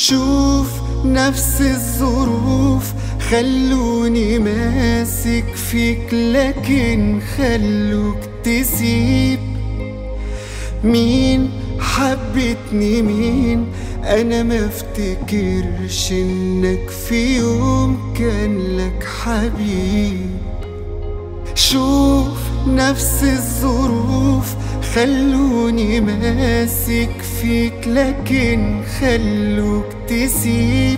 شوف نفس الظروف خلوني ماسك فيك لكن خلوك تسيب مين حبتني مين انا ما افتكرش انك في يوم كان لك حبيب شوف نفس الظروف خلوني ماسك فيك لكن خلوك تسيب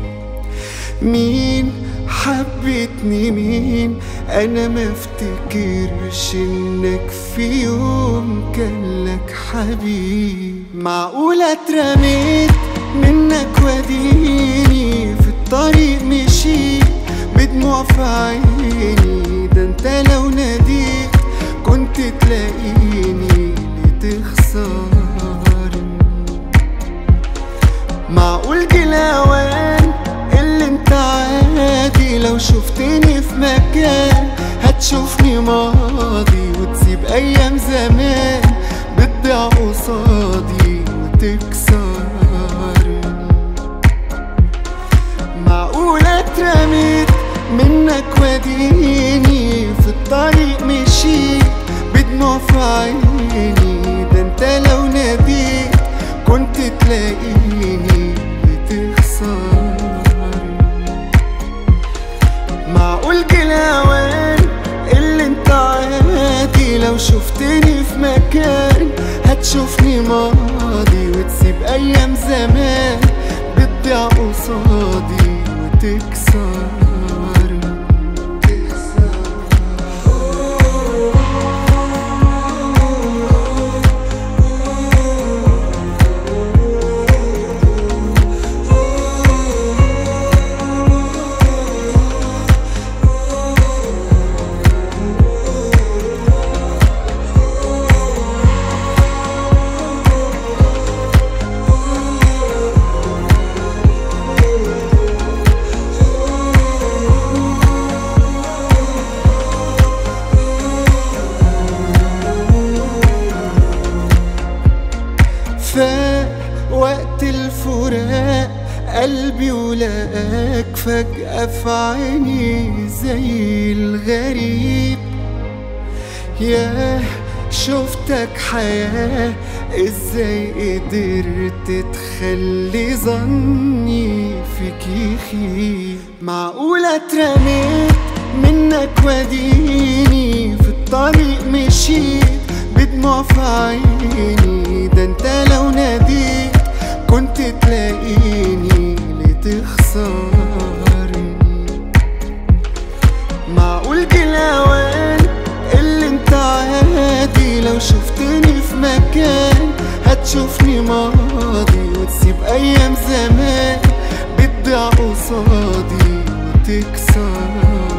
مين حبتني مين انا ما افتكرش انك في يوم كان لك حبيب معقولة اترميت منك وديني في الطريق مشيت بدموع في عيني ده انت لو ناديت كنت تلاقيني لتخسرني معقول جه الاوان اللي انت عادي لو شفتني في مكان هتشوفني ماضي وتسيب ايام زمان بتضيع قصادي وتكسرني معقول اترميت منك وديني في الطريق مشيت بدموع في عيني ده انت لو ناديت كنت تلاقيني بتخسرني معقول جه الاوان اللي انت عادي لو شفتني في مكان هتشوفني ماضي وتسيب ايام زمان بتضيع قصادي وتكسرني فوقت الفراق قلبي ولقاك فجأة في عيني زي الغريب ياه شفتك حياة ازاي قدرت تخلي ظني فيك يخيب معقولة اترميت منك وديني في الطريق مشيت بدموع في عيني ده انت لو ناديت كنت تلاقيني لتخسرني معقول جه الاوان اللي انت عادي لو شفتني في مكان هتشوفني ماضي وتسيب ايام زمان بتضيع قصادي وتكسر